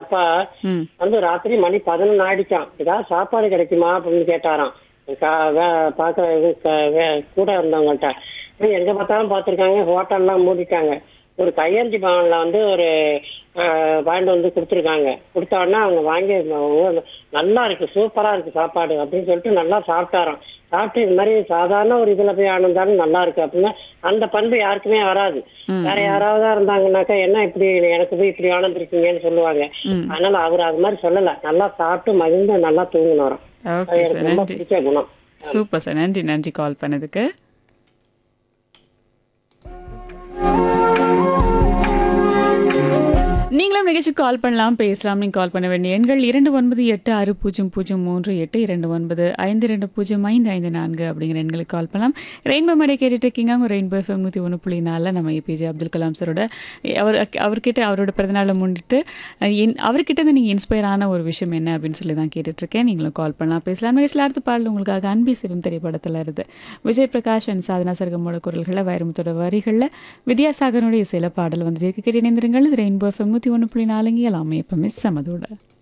அப்பா ம் வந்து ராத்திரி மணி பதினொன்று ஆயிடுச்சான் ஏதாவது சாப்பாடு கிடைக்குமா அப்படின்னு கேட்டாராம் கா- வே- பார்க்க இது க- வே- கூட இருந்தவங்கள்ட்ட அப்புறம் எங்க பார்த்தாலும் பார்த்துருக்காங்க ஹோட்டல்லாம் மூடிட்டாங்க ஒரு கையெழுத்து பவன்ல வந்து ஒரு ஆஹ், வாங்கிட்டு வந்து கொடுத்துருக்காங்க கொடுத்த உடனே அவங்க வாங்கி "ஓ, நல்லா இருக்கு சூப்பரா இருக்கு சாப்பாடு அப்படின்னு சொல்லிட்டு நல்லா சாப்பிட்டாராம் சாப்பிட்டு இது மாதிரி சாதாரண ஒரு இதுல போய் ஆனந்தாலும் நல்லா இருக்கு அப்படின்னா அந்த பண்பு யாருக்குமே வராது வேற யாராவது இருந்தாங்கன்னாக்கா என்ன இப்படி எனக்கு போய் இப்படி ஆனந்திருக்கீங்கன்னு சொல்லுவாங்க ம். அதனால அவர் அது மாதிரி சொல்லல நல்லா சாப்பிட்டு மகிழ்ந்து நல்லா தூங்கினோம் ஓகே அது சார் எனக்கு ரொம்ப நன்றி பிடிச்ச குணம் சூப்பர் சார் நன்றி நன்றி கால் பண்ணதுக்கு நீங்களும் நிகழ்ச்சி கால் பண்ணலாம் பேசலாம் நீங்கள் கால் பண்ண வேண்டிய எண்கள் இரண்டு ஒன்பது எட்டு ஆறு பூஜ்ஜியம் பூஜ்ஜியம் மூன்று எட்டு இரண்டு ஒன்பது ஐந்து ரெண்டு பூஜ்ஜியம் ஐந்து ஐந்து நான்கு அப்படிங்கிற எண்களுக்கு கால் பண்ணலாம் ரெயின்போ மேடை கேட்டுட்டு இருக்கீங்க அவங்க ரெயின்போ எஃப்எம் நூற்றி ஒன்று புள்ளி நாலில் நம்ம ஏபிஜே அப்துல் கலாம் சரோட அவர் அவர்கிட்ட அவரோட பிறந்தநாளை முன்னிட்டு அஹ், இன்- அவர்கிட்ட இருந்து நீங்கள் இன்ஸ்பயர் ஆன ஒரு விஷயம் என்ன அப்படின்னு சொல்லி தான் கேட்டுட்ருக்கேன் நீங்களும் கால் பண்ணலாம் பேசலாம் நிகழ்ச்சியில் அடுத்த பாடல் உங்களுக்காக அன்பி சிவம் திரைப்படத்தில் இருந்து விஜய் பிரகாஷ் அண்ட் சாதனா சர்கமோட குரல்களை வைரமுத்தோட வரிகளில் வித்யாசாகரனுடைய சில பாடல் வந்து கேட்டு இணைந்திருங்கள் இது ரெயின்போ எஃப்எம் நூற்றி ஒன்று புள்ளி நாலுங்க எல்லாமே எப்பவுமே சமதோட